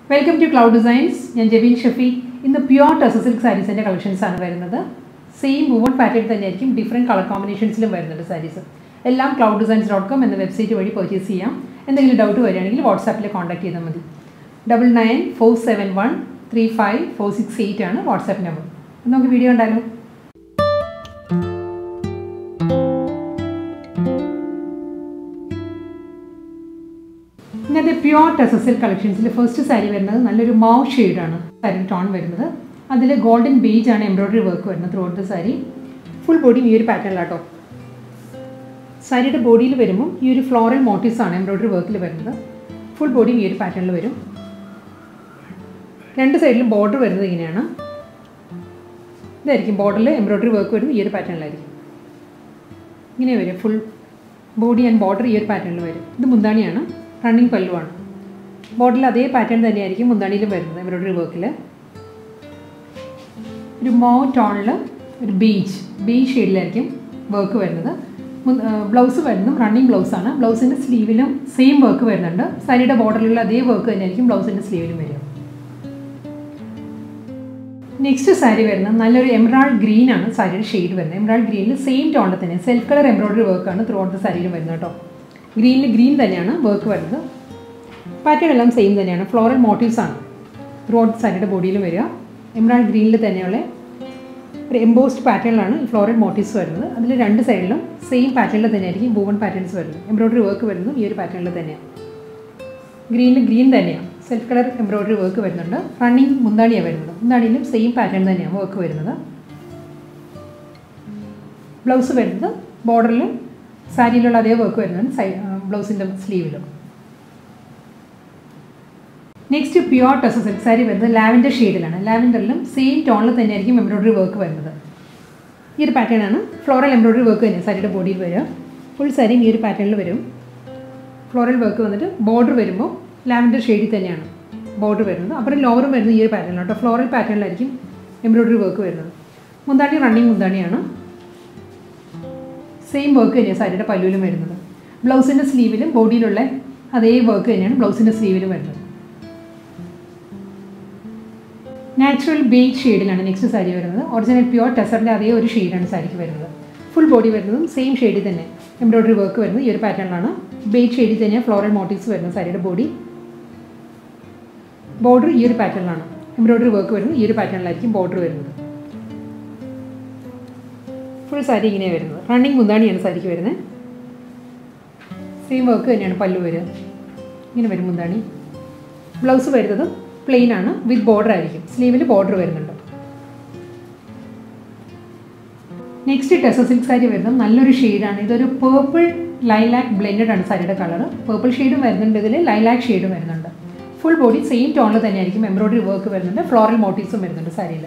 welcome to cloud designs ഞാൻ ജെബീൻ ഷഫി ഇന്ന് pure tussar silk സാരീസിൻ്റെ കളക്ഷൻസ് ആണ് വരുന്നത് സെയിം വുവൺ പാറ്റേൺ തന്നെയായിരിക്കും ഡിഫറെൻറ്റ് കളർ കോമ്പിനേഷൻസിലും വരുന്നുണ്ട് സാരീസ് എല്ലാം ക്ലൗഡ് ഡിസൈൻസ് ഡോട്ട് കോം എന്ന വെബ്സൈറ്റ് വഴി പർച്ചേസ് ചെയ്യാം എന്തെങ്കിലും ഡൗട്ട് വരികയാണെങ്കിൽ വാട്സാപ്പിൽ കോൺടാക്ട് ചെയ്താൽ മതി double nine four seven one three five four six eight ആണ് വാട്സാപ്പ് നമ്പർ നമുക്ക് വീഡിയോ ഉണ്ടായാലോ ഇന്നത്തെ പ്യുവർ ടെസസിൽ കളക്ഷൻസിൽ ഫസ്റ്റ് സാരി വരുന്നത് നല്ലൊരു മാവ് ഷെയ്ഡാണ് സാരി ടോൺ വരുന്നത് അതിൽ ഗോൾഡൻ ബേജ് ആണ് എംബ്രോയ്ഡറി വർക്ക് വരുന്നത് through out the sari full body ഈ ഒരു പാറ്റേണിലാട്ടോ സാരിയുടെ ബോഡിയിൽ വരുമ്പോൾ ഈ ഒരു ഫ്ലോറൽ മോട്ടീവ്സ് ആണ് എംബ്രോയ്ഡറി വർക്കിൽ വരുന്നത് ഫുൾ ബോഡി ഈ ഒരു പാറ്റേണിൽ വരും രണ്ട് സൈഡിലും ബോർഡർ വരുന്നത് ഇങ്ങനെയാണ് ഇതായിരിക്കും ബോർഡറിൽ എംബ്രോയ്ഡറി വർക്ക് വരുന്നത് ഈ ഒരു പാറ്റേണിലായിരിക്കും ഇങ്ങനെ വരും ഫുൾ ബോഡി ആൻഡ് ബോർഡർ ഈ ഒരു പാറ്റേണിൽ വരും ഇത് മുന്താണിയാണ് റണ്ണിങ് പല്ലുവാണ് ബോർഡിൽ അതേ പാറ്റേൺ തന്നെയായിരിക്കും മുന്താണിയിലും വരുന്നത് എംബ്രോയ്ഡറി വർക്കിൽ ഒരു മോ ടോണിൽ ഒരു ബീച്ച് ബീച്ച് ഷെയ്ഡിലായിരിക്കും വർക്ക് വരുന്നത് ബ്ലൗസ് വരുന്നതും റണ്ണിങ് ബ്ലൗസാണ് ബ്ലൗസിൻ്റെ സ്ലീവിലും സെയിം വർക്ക് വരുന്നുണ്ട് സാരിയുടെ ബോർഡറിലുള്ള അതേ വർക്ക് തന്നെയായിരിക്കും ബ്ലൗസിൻ്റെ സ്ലീവിലും വരിക നെക്സ്റ്റ് സാരി വരുന്നത് നല്ലൊരു എംബ്രാൾഡ് ഗ്രീൻ ആണ് സാരിയുടെ ഷെയ്ഡ് വരുന്നത് എംബ്രാൾഡ് ഗ്രീനിൽ സെയിം ടോണിൽ തന്നെ സെൽഫ് കളർ എംബ്രോയ്ഡറി വർക്കാണ് ത്രൂ ഔട്ട് ദ സാരിയിൽ വരുന്നത് കേട്ടോ ഗ്രീനിൽ ഗ്രീൻ തന്നെയാണ് വർക്ക് വരുന്നത് പാറ്റേൺ എല്ലാം സെയിം തന്നെയാണ് ഫ്ലോറൽ മോട്ടീവ്സ് ആണ് ത്രൂ ഔട്ട് സാരിയുടെ ബോഡിയിൽ വരിക എംബ്രാൾഡ് ഗ്രീനിൽ തന്നെയുള്ള ഒരു എംബോസ്ഡ് പാറ്റേണിലാണ് ഈ ഫ്ലോറൽ മോട്ടീവ്സ് വരുന്നത് അതിൽ രണ്ട് സൈഡിലും സെയിം പാറ്റേണിൽ തന്നെയായിരിക്കും ബൂവൺ പാറ്റേൺസ് വരുന്നത് എംബ്രോയ്ഡറി വർക്ക് വരുന്നത് ഈ ഒരു പാറ്റേണിൽ തന്നെയാണ് ഗ്രീനിൽ ഗ്രീൻ തന്നെയാണ് സെൽഫ് കളർ എംബ്രോയ്ഡറി വർക്ക് വരുന്നുണ്ട് റണ്ണിങ് മുന്താണിയാണ് വരുന്നത് മുന്താണിയിലും സെയിം പാറ്റേൺ തന്നെയാണ് വർക്ക് വരുന്നത് ബ്ലൗസ് വരുന്നത് ബോർഡറിൽ സാരിയിലുള്ള അതേ വർക്ക് വരുന്നുണ്ട് സൈ ബ്ലൗസിൻ്റെ സ്ലീവിലും next pure tussar silk sari വരുന്നത് ലാവൻഡർ ഷെയ്ഡിലാണ് ലാവൻഡറിലും സെയിം ടോണിൽ തന്നെയായിരിക്കും എംബ്രോയ്ഡറി വർക്ക് വരുന്നത് ഈ ഒരു പാറ്റേൺ ആണ് ഫ്ലോറൽ എംബ്രോയ്ഡറി വർക്ക് തന്നെ സാരിയുടെ ബോഡിയിൽ വരിക ഫുൾ സാരിയും ഈ ഒരു പാറ്റേണിൽ വരും ഫ്ലോറൽ വർക്ക് വന്നിട്ട് ബോർഡർ വരുമ്പോൾ ലാവൻഡർ ഷെയ്ഡിൽ തന്നെയാണ് ബോർഡർ വരുന്നത് അപ്പുറം ലോവറും വരുന്നത് ഈ ഒരു പാറ്റേണിലാണ് കേട്ടോ ഫ്ലോറൽ പാറ്റേണിലായിരിക്കും എംബ്രോയ്ഡറി വർക്ക് വരുന്നത് മുന്താണി റണ്ണിങ് മുന്താണിയാണ് സെയിം വർക്ക് തന്നെയാണ് സാരിയുടെ പല്ലുവിലും വരുന്നത് ബ്ലൗസിൻ്റെ സ്ലീവിലും ബോഡിയിലുള്ള അതേ വർക്ക് തന്നെയാണ് ബ്ലൗസിൻ്റെ സ്ലീവിലും വരുന്നത് നാച്ചുറൽ ബേജ് ഷെയ്ഡിലാണ് നെക്സ്റ്റ് സാരി വരുന്നത് ഒറിജിനൽ പ്യുവർ ടെസറിൻ്റെ അതേ ഒരു ഷെയ്ഡാണ് സാരിക്ക് വരുന്നത് ഫുൾ ബോഡി വരുന്നതും സെയിം ഷെയ്ഡിൽ തന്നെ എംബ്രോയ്ഡറി വർക്ക് വരുന്നത് ഈ ഒരു പാറ്റേണിലാണ് ബേജ് ഷെയ്ഡിൽ തന്നെയാണ് ഫ്ലോറൽ മോട്ടീവ്സ് വരുന്നത് സാരിയുടെ ബോഡി ബോർഡർ ഈ ഒരു പാറ്റേണിലാണ് എംബ്രോയ്ഡറി വർക്ക് വരുന്നത് ഈ ഒരു പാറ്റേണിലായിരിക്കും ബോർഡർ വരുന്നത് ഫുൾ സാരി ഇങ്ങനെ വരുന്നത് റണ്ണിങ് മുന്താണിയാണ് സാരിക്ക് വരുന്നത് സെയിം വർക്ക് തന്നെയാണ് പല്ലു വരിക ഇങ്ങനെ വരും മുന്താണി ബ്ലൗസ് വരുന്നത് പ്ലെയിൻ ആണ് വിത്ത് ബോർഡർ ആയിരിക്കും സ്ലീവിൽ ബോർഡർ വരുന്നുണ്ട് നെക്സ്റ്റ് ടെസ സിൽക്ക് സാരി വരുന്നത് നല്ലൊരു ഷെയ്ഡാണ് ഇതൊരു പേർപ്പിൾ ലൈലാക്ക് ബ്ലെൻഡഡ് ആണ് സാരിയുടെ കളർ പേർപ്പിൾ ഷെയ്ഡും വരുന്നുണ്ട് ഇതിൽ ലൈലാക്ക് ഷെയ്ഡും വരുന്നുണ്ട് ഫുൾ ബോഡി സെയിം ടോണിൽ തന്നെയായിരിക്കും എംബ്രോയ്ഡറി വർക്ക് വരുന്നുണ്ട് ഫ്ലോറൽ മോട്ടീവ്സും വരുന്നുണ്ട് സാരിയിൽ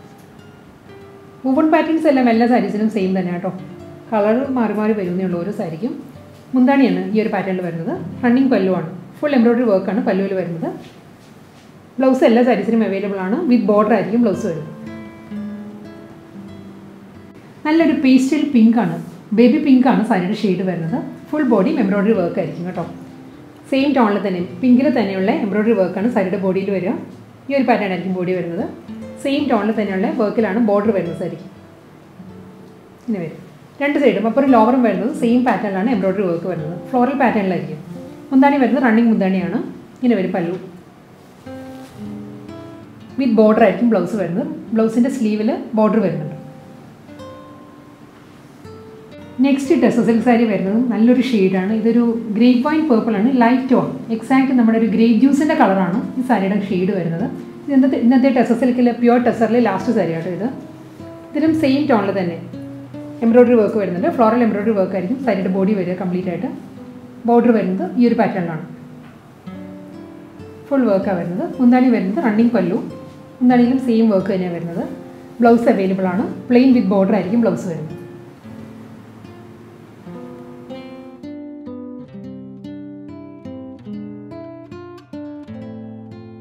വുവൺ പാറ്റേൺസ് എല്ലാം എല്ലാ സാരീസിനും സെയിം തന്നെ കേട്ടോ കളർ മാറി മാറി വരുന്നേ ഉള്ളൂ ഓരോ സാരിക്കും മുന്താണിയാണ് ഈ ഒരു പാറ്റേണിൽ വരുന്നത് റണ്ണിങ് പല്ലുവാണ് ഫുൾ എംബ്രോയ്ഡറി വർക്കാണ് പല്ലുവിൽ വരുന്നത് ബ്ലൗസ് എല്ലാ സാരീസിനും അവൈലബിൾ ആണ് വിത്ത് ബോർഡർ ആയിരിക്കും ബ്ലൗസ് വരുന്നത് നല്ലൊരു പേസ്റ്റൽ പിങ്ക് ആണ് ബേബി പിങ്ക് ആണ് സാരിയുടെ ഷെയ്ഡ് വരുന്നത് ഫുൾ ബോഡി എംബ്രോയ്ഡറി വർക്ക് ആയിരിക്കും കേട്ടോ സെയിം ടോണിൽ തന്നെ പിങ്കിൽ തന്നെയുള്ള എംബ്രോയ്ഡറി വർക്കാണ് സാരിയുടെ ബോഡിയിൽ വരിക ഈ ഒരു പാറ്റേൺ ആയിരിക്കും ബോഡി വരുന്നത് സെയിം ടോണിൽ തന്നെയുള്ള വർക്കിലാണ് ബോർഡർ വരുന്നത് സാരിക്ക് ഇങ്ങനെ വരും രണ്ട് സൈഡും അപ്പോൾ ലോവറും വരുന്നത് സെയിം പാറ്റേണിലാണ് എംബ്രോയ്ഡറി വർക്ക് വരുന്നത് ഫ്ലോറൽ പാറ്റേണിലായിരിക്കും മുന്താണി വരുന്നത് റണ്ണിങ് മുന്താണിയാണ് ഇങ്ങനെ വരും പല്ലു വിത്ത് ബോർഡർ ആയിരിക്കും ബ്ലൗസ് വരുന്നത് ബ്ലൗസിൻ്റെ സ്ലീവിൽ ബോർഡർ വരുന്നുണ്ട് നെക്സ്റ്റ് ടെസ സിൽക്ക് സാരി വരുന്നത് നല്ലൊരു ഷെയ്ഡാണ് ഇതൊരു ഗ്രേപ്പ് വൈൻ പേർപ്പിൾ ആണ് ലൈറ്റ് ടോൺ എക്സാക്ട് നമ്മുടെ ഒരു ഗ്രേപ്പ് ജ്യൂസിൻ്റെ കളറാണ് ഈ സാരിയുടെ ഷെയ്ഡ് വരുന്നത് ഇന്നത്തെ ഇന്നത്തെ ടെസ സിൽക്കിലെ പ്യുവർ ടെസറിലെ ലാസ്റ്റ് സാരി ആട്ടോ ഇത് ഇതിലും സെയിം ടോണിൽ തന്നെ എംബ്രോയ്ഡറി വർക്ക് വരുന്നുണ്ട് ഫ്ലോറൽ എംബ്രോയ്ഡറി വർക്ക് ആയിരിക്കും സാരിയുടെ ബോഡി വരിക കംപ്ലീറ്റ് ആയിട്ട് ബോർഡർ വരുന്നത് ഈ ഒരു പാറ്റേണിലാണ് ഫുൾ വർക്കാണ് വരുന്നത് മുന്താണി വരുന്നത് റണ്ണിങ് പല്ലു മുന്താണിയിലും സെയിം വർക്ക് തന്നെയാണ് വരുന്നത് ബ്ലൗസ് അവൈലബിൾ ആണ് പ്ലെയിൻ വിത്ത് ബോർഡർ ആയിരിക്കും ബ്ലൗസ് വരുന്നത്